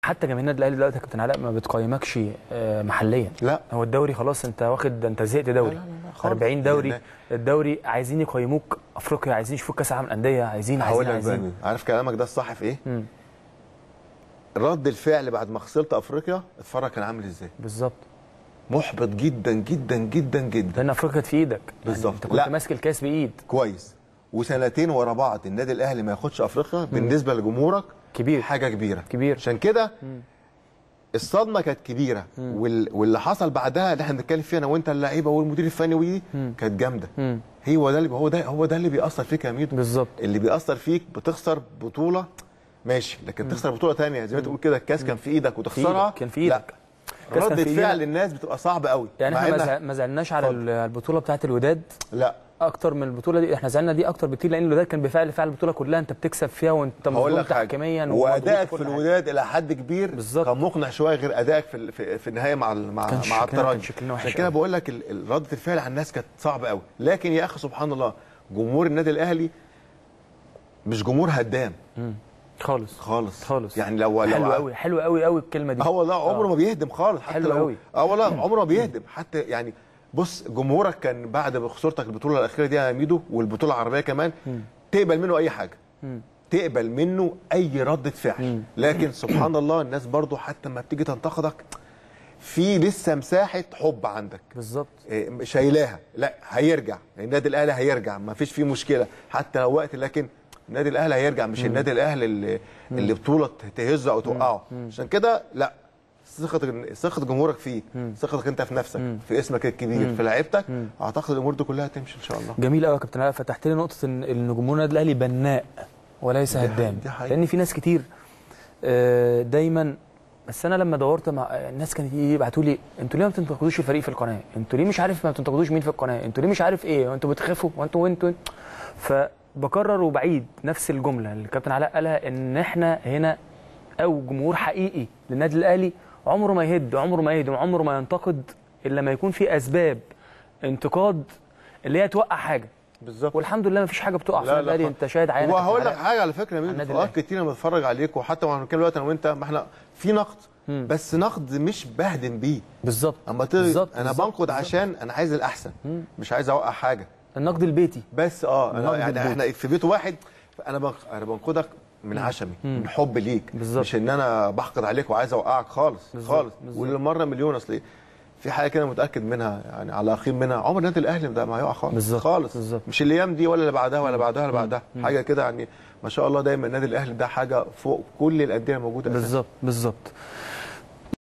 حتى جماهير النادي الاهلي دلوقتي يا كابتن علاء ما بتقيمكش آه، محليا لا هو الدوري خلاص انت واخد ده انت زهقت دوري لا، لا، لا، خالص. 40 دوري يعني- الدوري عايزين يقيموك افريقيا عايزين يشوفوك كاس العالم للانديه عايزين هقول عايزين لك بقى عايزين مين. عارف كلامك ده الصح في ايه؟ مم. رد الفعل بعد ما خسرت افريقيا اتفرج كان عامل ازاي؟ بالظبط محبط جدا جدا جدا جدا لان افريقيا كانت في ايدك بالظبط. يعني انت كنت لا. ماسك الكاس بايد كويس وسنتين ورا بعض النادي الاهلي ما ياخدش افريقيا بالنسبه لجمهورك كبير حاجه كبيره كبير عشان كده الصدمه كانت كبيره وال... واللي حصل بعدها اللي احنا بنتكلم فيه انا وانت اللعيبه والمدير الفني ودي كانت جامده مم. هو ده اللي هو ده هو ده اللي بيأثر فيك يا ميدو بالظبط اللي بيأثر فيك بتخسر بطوله ماشي لكن تخسر بطوله ثانيه زي ما تقول كده الكاس كان في ايدك وتخسرها إيدك، كان في إيدك. لا الكاس كان ردة في فعل إيدك. الناس بتبقى صعبه قوي يعني مع احنا ما إنك- زع- ما زعلناش على اتفضل. ال- البطوله بتاعه الوداد لا اكتر من البطوله دي احنا زعلنا دي اكتر بكتير لان الوداد كان بفعل فعل البطوله كلها انت بتكسب فيها وانت هقول مظلوم لك حاجه تحكيميا ومضغوط وادائك كل في حاجة. الوداد الى حد كبير بالظبط. كان مقنع شويه غير ادائك في ال- في, في النهايه مع ال- مع, كان مع شكلنا- الترجي كان شكلنا وحش عشان كده أوي. بقول لك ال- ال- رده الفعل على الناس كانت صعبه قوي لكن يا اخي سبحان الله جمهور النادي الاهلي مش جمهور هدام خالص خالص خالص يعني لو لو حلو قوي حلو قوي قوي الكلمه دي اه والله عمره آه. ما بيهدم خالص حتى حلو لو قوي. اه والله عمره ما بيهدم حتى يعني بص جمهورك كان بعد خسارتك البطوله الاخيره دي يا ميدو والبطوله العربيه كمان تقبل منه اي حاجه تقبل منه اي رده فعل لكن سبحان الله الناس برضو حتى ما بتيجي تنتقدك في لسه مساحه حب عندك بالظبط إيه، شايلاها لا هيرجع النادي الاهلي هيرجع ما فيش فيه مشكله حتى لو وقت لكن النادي الاهلي هيرجع مش النادي الاهلي اللي, اللي بطوله تهزه او توقعه عشان كده لا ثقه ثقه جمهورك فيك ثقتك انت في نفسك في اسمك الكبير في لعيبتك اعتقد الامور دي كلها هتمشي ان شاء الله جميل قوي يا كابتن علاء فتحت لي نقطه ان ان جمهور النادي الاهلي بناء وليس دي هدام حقيقة- دي حقيقة. لان في ناس كتير آه، دايما بس انا لما دورت مع الناس كانت يبعتوا لي انتوا ليه ما بتنتقدوش الفريق في القناه انتوا ليه مش عارف ما بتنتقدوش مين في القناه انتوا ليه مش عارف ايه وانتوا بتخافوا وانتوا وانتوا فبكرر وبعيد نفس الجمله اللي الكابتن علاء قالها ان احنا هنا او جمهور حقيقي للنادي الاهلي عمره ما يهد عمره ما يهدم عمره ما ينتقد الا لما يكون في اسباب انتقاد اللي هي توقع حاجه بالظبط والحمد لله ما فيش حاجه بتقع في لا، لا النادي خالص. انت شاهد عينك وهقول يا لك كابتن حاجه على فكره يا ميدو النادي في اوقات الأهلي. كتير لما بتفرج عليك وحتى واحنا بنتكلم دلوقتي انا وانت ما احنا في نقد مم. بس نقد مش بهدم بيه بالظبط اما ت... بالظبط، انا بالظبط، بنقد عشان انا عايز الاحسن مش عايز اوقع حاجه النقد البيتي بس اه النقد أنا يعني البيت. احنا في بيت واحد انا بنق... انا بنقدك من عشمي من حب ليك بالظبط. مش ان انا بحقد عليك وعايز اوقعك خالص بالظبط، خالص بالظبط. والمره مليون اصل إيه؟ في حاجه كده متاكد منها يعني على اخير منها عمر النادي الاهلي ده ما هيقع خالص بالظبط، خالص بالظبط. مش الايام دي ولا اللي بعدها ولا بعدها ولا بعدها حاجه كده يعني ما شاء الله دايما النادي الاهلي ده حاجه فوق كل الانديه الموجوده أساساً. بالظبط بالظبط